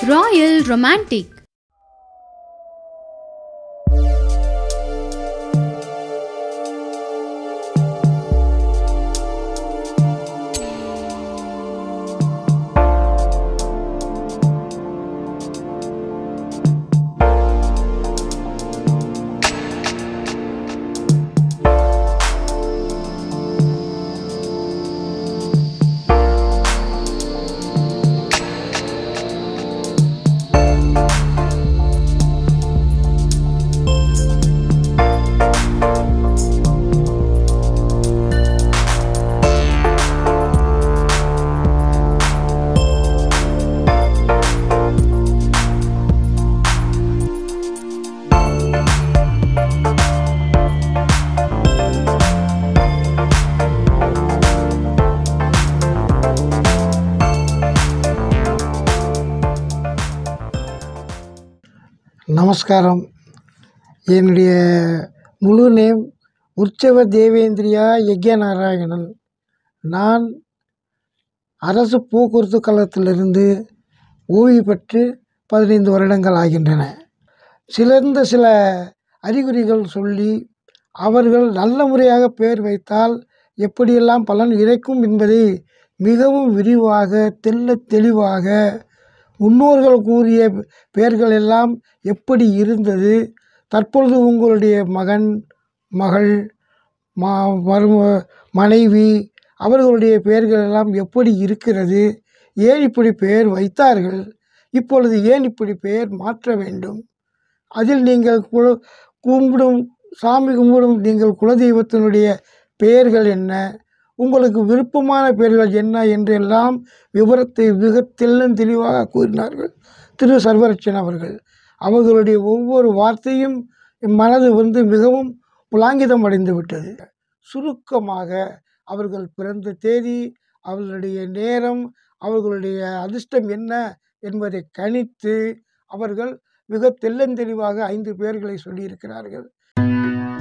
Royal Romantic நமஸ்காரம் என்னுடைய முழு நேம் உற்சவ தேவேந்திரியா யக்ய நாராயணன் நான் அரசு போக்குவரத்து கழகத்திலிருந்து ஓய்வு பெற்று பதினைந்து வருடங்கள் ஆகின்றன சிறந்த சில அறிகுறிகள் சொல்லி அவர்கள் நல்ல முறையாக பெயர் வைத்தால் எப்படியெல்லாம் பலன் கிடைக்கும் என்பதை மிகவும் விரிவாக தெள்ளத் தெளிவாக முன்னோர்கள் கூறிய பெயர்கள் எல்லாம் எப்படி இருந்தது தற்பொழுது உங்களுடைய மகன் மகள் மா மரும மனைவி அவர்களுடைய பெயர்கள் எல்லாம் எப்படி இருக்கிறது ஏன் இப்படி பெயர் வைத்தார்கள் இப்பொழுது ஏன் இப்படி பெயர் மாற்ற வேண்டும் அதில் நீங்கள் கு கும்பிடும் சாமி கும்பிடும் நீங்கள் குலதெய்வத்தினுடைய பெயர்கள் என்ன உங்களுக்கு விருப்பமான பெயர்கள் என்ன என்றெல்லாம் விவரத்தை மிக தெள்ளன் தெளிவாக கூறினார்கள் திரு சர்வரட்சன் அவர்கள் அவர்களுடைய ஒவ்வொரு வார்த்தையும் என் மனது வந்து மிகவும் புலாங்கிதம் அடைந்து விட்டது சுருக்கமாக அவர்கள் பிறந்த தேதி அவர்களுடைய நேரம் அவர்களுடைய அதிர்ஷ்டம் என்ன என்பதை கணித்து அவர்கள் மிக தெள்ளந்தெளிவாக ஐந்து பேர்களை சொல்லியிருக்கிறார்கள்